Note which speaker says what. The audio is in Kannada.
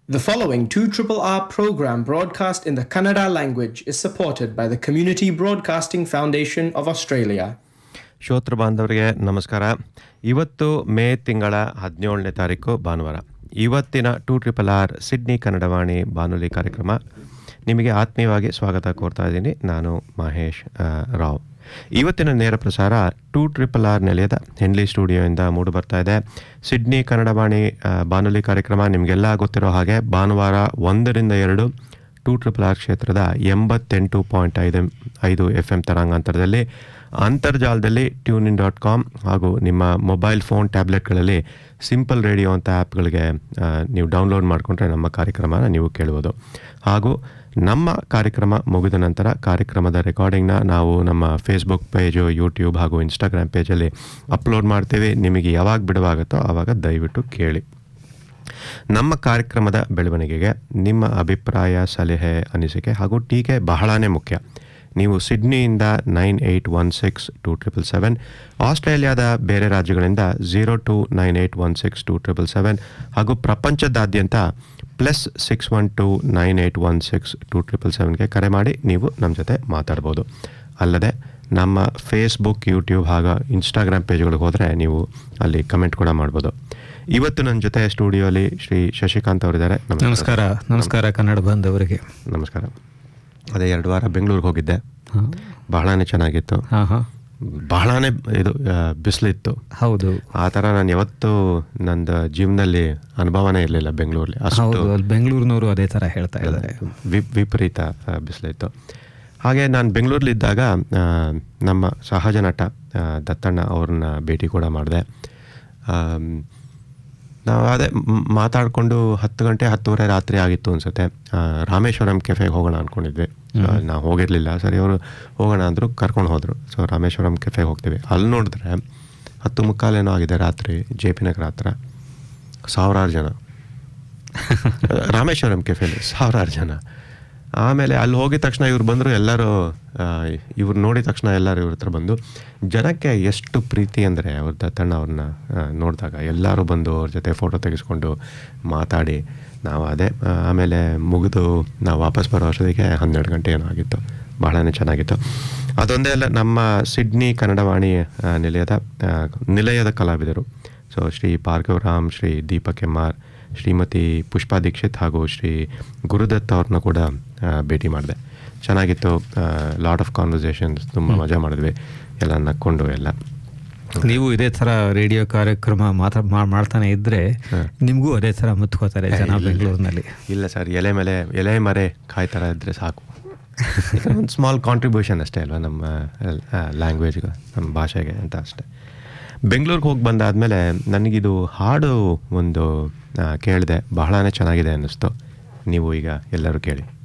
Speaker 1: The following 2RRR program broadcast in the Kannada language is supported by the Community Broadcasting Foundation of Australia.
Speaker 2: ಶ್ರೋತೃ ಬಾಂಧವರಿಗೆ ನಮಸ್ಕಾರ ಇವತ್ತು ಮೇ ತಿಂಗಳ ಹದಿನೇಳನೇ ತಾರೀಕು ಭಾನುವಾರ ಇವತ್ತಿನ ಟೂ ಟ್ರಿಪಲ್ ಆರ್ ಸಿಡ್ನಿ ಕನ್ನಡವಾಣಿ ಬಾನುಲಿ ಕಾರ್ಯಕ್ರಮ ನಿಮಗೆ ಆತ್ಮೀಯವಾಗಿ ಸ್ವಾಗತ ಕೋರ್ತಾ ಇದ್ದೀನಿ ನಾನು ಮಹೇಶ್ ಆ, ರಾವ್ ಇವತ್ತಿನ ನೇರ ಪ್ರಸಾರ ಟೂ ಟ್ರಿಪಲ್ ಆರ್ ನಿಲಯದ ಹೆನ್ಲಿ ಸ್ಟುಡಿಯೋಯಿಂದ ಮೂಡಿ ಬರ್ತಾ ಇದೆ ಸಿಡ್ನಿ ಕನ್ನಡವಾಣಿ ಆ, ಬಾನುಲಿ ಕಾರ್ಯಕ್ರಮ ನಿಮಗೆಲ್ಲ ಗೊತ್ತಿರೋ ಹಾಗೆ ಭಾನುವಾರ ಒಂದರಿಂದ ಎರಡು ಟೂ ಟ್ರಿಪಲ್ ಆರ್ ಕ್ಷೇತ್ರದ ಎಂಬತ್ತೆಂಟು ಪಾಯಿಂಟ್ ಐದು ಐದು ಎಫ್ ಎಮ್ ತರಂಗಾಂತರದಲ್ಲಿ ಅಂತರ್ಜಾಲದಲ್ಲಿ ಟ್ಯೂನ್ ಇನ್ ಡಾಟ್ ಕಾಮ್ ಹಾಗೂ ನಿಮ್ಮ ಮೊಬೈಲ್ ಫೋನ್ ಟ್ಯಾಬ್ಲೆಟ್ಗಳಲ್ಲಿ ಸಿಂಪಲ್ ರೇಡಿಯೋ ಅಂತ ಆ್ಯಪ್ಗಳಿಗೆ ಆ, ನೀವು ಡೌನ್ಲೋಡ್ ಮಾಡಿಕೊಂಡ್ರೆ ನಮ್ಮ ಕಾರ್ಯಕ್ರಮನ ನೀವು ಕೇಳ್ಬೋದು ಹಾಗೂ ನಮ್ಮ ಕಾರ್ಯಕ್ರಮ ಮುಗಿದ ನಂತರ ಕಾರ್ಯಕ್ರಮದ ರೆಕಾರ್ಡಿಂಗ್ನ ನಾವು ನಮ್ಮ ಫೇಸ್ಬುಕ್ ಪೇಜು ಯೂಟ್ಯೂಬ್ ಹಾಗೂ ಇನ್ಸ್ಟಾಗ್ರಾಮ್ ಪೇಜಲ್ಲಿ ಅಪ್ಲೋಡ್ ಮಾಡ್ತೀವಿ ನಿಮಗೆ ಯಾವಾಗ ಬಿಡುವಾಗುತ್ತೋ ಆವಾಗ ದಯವಿಟ್ಟು ಕೇಳಿ ನಮ್ಮ ಕಾರ್ಯಕ್ರಮದ ಬೆಳವಣಿಗೆಗೆ ನಿಮ್ಮ ಅಭಿಪ್ರಾಯ ಸಲಹೆ ಅನಿಸಿಕೆ ಹಾಗೂ ಟೀಕೆ ಬಹಳನೇ ಮುಖ್ಯ ನೀವು ಸಿಡ್ನಿಯಿಂದ nine eight one six two triple seven ಆಸ್ಟ್ರೇಲಿಯಾದ ಬೇರೆ ರಾಜ್ಯಗಳಿಂದ zero two nine eight one six two triple seven ಹಾಗೂ ಪ್ರಪಂಚದಾದ್ಯಂತ plus six one two nine eight one six two triple ಸೆವೆನ್ಗೆ ಕರೆ ಮಾಡಿ ನೀವು ನಮ್ಮ ಜೊತೆ ಮಾತಾಡ್ಬೋದು ಅಲ್ಲದೆ ನಮ್ಮ ಫೇಸ್ಬುಕ್ ಯೂಟ್ಯೂಬ್ ಹಾಗೂ ಇನ್ಸ್ಟಾಗ್ರಾಮ್ ಪೇಜ್ಗಳಿಗೆ ಹೋದರೆ ನೀವು ಅಲ್ಲಿ ಕಮೆಂಟ್ ಕೂಡ ಮಾಡ್ಬೋದು ಇವತ್ತು ನನ್ನ ಜೊತೆ ಸ್ಟುಡಿಯೋಲಿ ಶ್ರೀ ಶಶಿಕಾಂತ್ ಅವರಿದ್ದಾರೆ
Speaker 3: ನಮಸ್ಕಾರ ನಮಸ್ಕಾರ ಕನ್ನಡ ಬಾಂಧವರಿಗೆ
Speaker 2: ನಮಸ್ಕಾರ ಅದೇ ಎರಡು ವಾರ ಬೆಂಗಳೂರಿಗೆ ಹೋಗಿದ್ದೆ ಬಹಳನೇ ಚೆನ್ನಾಗಿತ್ತು
Speaker 3: ಹಾ ಹಾ
Speaker 2: ಬಹಳನೇ ಇದು ಆ, ಬಿಸಿಲಿತ್ತು
Speaker 3: ಹೌದು
Speaker 2: ಆ ಥರ ನಾನು ಯಾವತ್ತೂ ನಂದು ಜೀವನದಲ್ಲಿ ಅನುಭವನೇ ಇರಲಿಲ್ಲ ಬೆಂಗಳೂರಲ್ಲಿ ಅಷ್ಟು
Speaker 3: ಹೌದು ಅಲ್ಲಿ ಬೆಂಗಳೂರಿನವರು ಅದೇ ತರ ಹೇಳ್ತಾ ಇದ್ದಾರೆ
Speaker 2: ವಿ- ವಿಪರೀತ ಆ, ಬಿಸಿಲಿತ್ತು ಹಾಗೆ ನಾನು ಬೆಂಗಳೂರಲ್ಲಿದ್ದಾಗ ಆ, ನಮ್ಮ ಸಹಜ ನಟ ಆ, ದತ್ತಣ್ಣ ಅವ್ರನ್ನ ಭೇಟಿ ಕೂಡ ಮಾಡಿದೆ ನಾವು ಅದೇ ಮ್- ಮಾತಾಡಿಕೊಂಡು ಹತ್ತು ಗಂಟೆ ಹತ್ತುವರೆ ರಾತ್ರಿ ಆಗಿತ್ತು ಅನ್ಸುತ್ತೆ ಆ, ರಾಮೇಶ್ವರಂ ಕೆಫೆಗೆ ಹೋಗೋಣ ಅಂದ್ಕೊಂಡಿದ್ವಿ ನಾವು ಹೋಗಿರಲಿಲ್ಲ ಸರಿ ಅವರು ಹೋಗೋಣ ಅಂದರು ಕರ್ಕೊಂಡು ಹೋದರು ಸೊ ರಾಮೇಶ್ವರಂ ಕೆಫೆಗೆ ಹೋಗ್ತೀವಿ ಅಲ್ಲಿ ನೋಡಿದ್ರೆ ಹತ್ತು ಮುಕ್ಕಾಲೇನೋ ಆಗಿದೆ ರಾತ್ರಿ ಜೆ ಪಿ ನಗರ ಹತ್ರ ಸಾವಿರಾರು ಜನ ರಾಮೇಶ್ವರಂ ಕೆಫೆಲಿ ಸಾವಿರಾರು ಜನ ಆಮೇಲೆ ಅಲ್ಲಿ ಹೋಗಿದ ತಕ್ಷಣ ಇವ್ರು ಬಂದರು ಎಲ್ಲರೂ ಇವ್ರು ನೋಡಿದ ತಕ್ಷಣ ಎಲ್ಲರೂ ಇವ್ರ ಹತ್ರ ಬಂದು ಜನಕ್ಕೆ ಎಷ್ಟು ಪ್ರೀತಿ ಅಂದರೆ ಅವ್ರ ದತ್ತಣ್ಣ ಅವ್ರನ್ನ ಆ, ನೋಡಿದಾಗ ಎಲ್ಲರೂ ಬಂದು ಅವ್ರ ಜೊತೆ ಫೋಟೋ ತೆಗೆಸ್ಕೊಂಡು ಮಾತಾಡಿ ನಾವು ಅದೇ ಆ, ಆಮೇಲೆ ಮುಗಿದು ನಾವು ವಾಪಸ್ ಬರೋ ಅಷ್ಟೊತ್ತಿಗೆ ಹನ್ನೆರಡು ಗಂಟೆ ಏನೋ ಆಗಿತ್ತು ಬಹಳನೇ ಚೆನ್ನಾಗಿತ್ತು ಅದೊಂದೇ ಅಲ್ಲ ನಮ್ಮ ಸಿಡ್ನಿ ಕನ್ನಡವಾಣಿ ಆ, ನಿಲಯದ ಆ, ನಿಲಯದ ಕಲಾವಿದರು so Shri Bhargavaram Shri Deepak M R Shrimati Pushpa Dixit ಹಾಗೂ ಶ್ರೀ ಗುರುದತ್ ಅವ್ರನ್ನ ಕೂಡ ಆ, ಭೇಟಿ ಮಾಡಿದೆ ಚೆನ್ನಾಗಿತ್ತು ಲಾಟ್ ಆಫ್ ಕಾನ್ವರ್ಸೇಷನ್ಸ್ ತುಂಬ ಮಜಾ ಮಾಡಿದ್ವಿ ಎಲ್ಲ ನಕ್ಕೊಂಡು ಎಲ್ಲ
Speaker 3: ನೀವು ಇದೇ ತರ ರೇಡಿಯೋ ಕಾರ್ಯಕ್ರಮ ಮಾತಾ ಮಾ- ಮಾಡ್ತಾನೆ ಇದ್ರೆ ನಿಮ್ಗೂ ಅದೇ ತರ ಮುತ್ಕೋತಾರೆ ಜನ ಬೆಂಗಳೂರಿನಲ್ಲಿ
Speaker 2: ಇಲ್ಲ ಸರ್ ಎಲೆ ಮೇಲೆ ಎಲೆ ಮರೆ ಕಾಯಿ ಥರ ಇದ್ದರೆ ಸಾಕು ಒಂದು ಸ್ಮಾಲ್ ಕಾಂಟ್ರಿಬ್ಯೂಷನ್ ಅಷ್ಟೇ ಅಲ್ವಾ ನಮ್ಮ ಲ್ಯಾಂಗ್ವೇಜ್ಗೆ ನಮ್ಮ ಭಾಷೆಗೆ ಅಂತ ಅಷ್ಟೇ ಬೆಂಗಳೂರಿಗೆ ಹೋಗಿ ಬಂದಾದಮೇಲೆ ನನಗಿದು ಹಾಡು ಒಂದು ಕೇಳಿದೆ ಬಹಳನೇ ಚೆನ್ನಾಗಿದೆ ಅನ್ನಿಸ್ತು ನೀವು ಈಗ ಎಲ್ಲರೂ ಕೇಳಿ